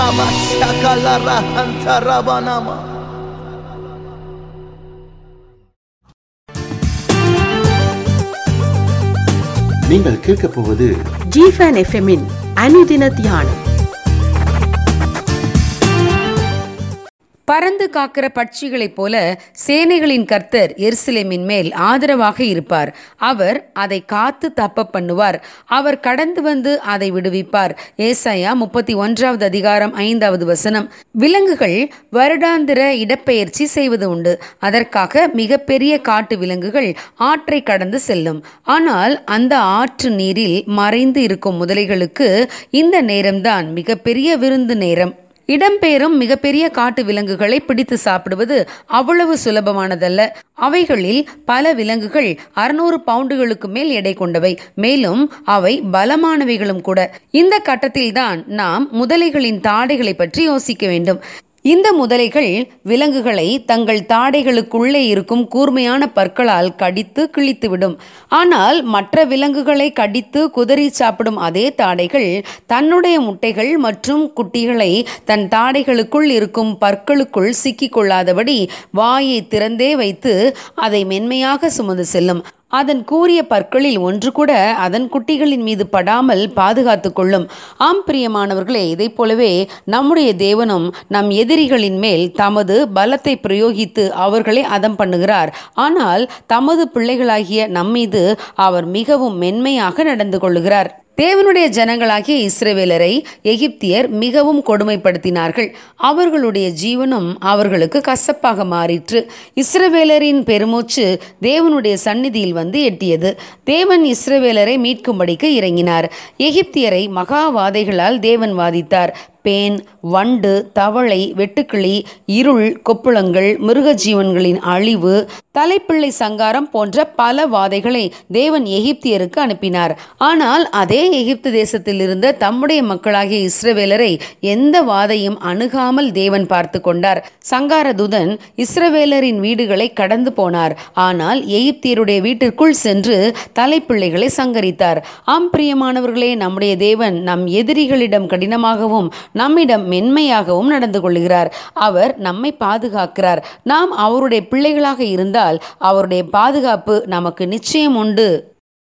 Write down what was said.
Ama shakalara hantarabanama. நீங்கள் கேட்கப் போவது ஜிஃபன் எஃப்எம்மின் அனுதின தியானம் பறந்து காக்கிற பட்சிகளைப் போல சேனைகளின் கர்த்தர் எருசலேமின் மேல் ஆதரவாக இருப்பார் அவர் அதை காத்து தப்ப பண்ணுவார் அவர் கடந்து வந்து அதை விடுவிப்பார் ஏசாயா முப்பத்தி ஒன்றாவது அதிகாரம் ஐந்தாவது வசனம் விலங்குகள் வருடாந்திர இடப்பெயர்ச்சி செய்வது உண்டு அதற்காக மிகப்பெரிய காட்டு விலங்குகள் ஆற்றை கடந்து செல்லும் ஆனால் அந்த ஆற்று நீரில் மறைந்து இருக்கும் முதலைகளுக்கு இந்த நேரம்தான் மிகப்பெரிய விருந்து நேரம் இடம்பெயரும் மிகப்பெரிய காட்டு விலங்குகளை பிடித்து சாப்பிடுவது அவ்வளவு சுலபமானதல்ல அவைகளில் பல விலங்குகள் அறுநூறு பவுண்டுகளுக்கு மேல் எடை கொண்டவை மேலும் அவை பலமானவைகளும் கூட இந்த கட்டத்தில்தான் நாம் முதலைகளின் தாடைகளை பற்றி யோசிக்க வேண்டும் இந்த முதலைகள் விலங்குகளை தங்கள் தாடைகளுக்குள்ளே இருக்கும் கூர்மையான பற்களால் கடித்து கிழித்துவிடும் ஆனால் மற்ற விலங்குகளை கடித்து குதறி சாப்பிடும் அதே தாடைகள் தன்னுடைய முட்டைகள் மற்றும் குட்டிகளை தன் தாடைகளுக்குள் இருக்கும் பற்களுக்குள் சிக்கிக் கொள்ளாதபடி வாயை திறந்தே வைத்து அதை மென்மையாக சுமந்து செல்லும் அதன் கூரிய பற்களில் ஒன்று கூட அதன் குட்டிகளின் மீது படாமல் பாதுகாத்து கொள்ளும் ஆம் பிரியமானவர்களே இதைப் போலவே நம்முடைய தேவனும் நம் எதிரிகளின் மேல் தமது பலத்தை பிரயோகித்து அவர்களை அதம் பண்ணுகிறார் ஆனால் தமது பிள்ளைகளாகிய நம்மீது அவர் மிகவும் மென்மையாக நடந்து கொள்ளுகிறார் தேவனுடைய ஜனங்களாகிய இஸ்ரவேலரை எகிப்தியர் மிகவும் கொடுமைப்படுத்தினார்கள் அவர்களுடைய ஜீவனும் அவர்களுக்கு கசப்பாக மாறிற்று இஸ்ரவேலரின் பெருமூச்சு தேவனுடைய சந்நிதியில் வந்து எட்டியது தேவன் இஸ்ரவேலரை மீட்கும்படிக்கு இறங்கினார் எகிப்தியரை மகாவாதைகளால் தேவன் வாதித்தார் பேன் வண்டு தவளை வெட்டுக்கிளி இருள் கொப்புளங்கள் மிருக ஜீவன்களின் அழிவு தலைப்பிள்ளை சங்காரம் போன்ற பல வாதைகளை தேவன் எகிப்தியருக்கு அனுப்பினார் ஆனால் அதே எகிப்து தேசத்தில் இருந்த தம்முடைய மக்களாகிய இஸ்ரவேலரை எந்த வாதையும் அணுகாமல் தேவன் பார்த்து கொண்டார் சங்காரதுதன் இஸ்ரவேலரின் வீடுகளை கடந்து போனார் ஆனால் எகிப்தியருடைய வீட்டிற்குள் சென்று தலைப்பிள்ளைகளை சங்கரித்தார் ஆம் பிரியமானவர்களே நம்முடைய தேவன் நம் எதிரிகளிடம் கடினமாகவும் நம்மிடம் மென்மையாகவும் நடந்து கொள்கிறார் அவர் நம்மை பாதுகாக்கிறார் நாம் அவருடைய பிள்ளைகளாக இருந்தால் அவருடைய பாதுகாப்பு நமக்கு நிச்சயம் உண்டு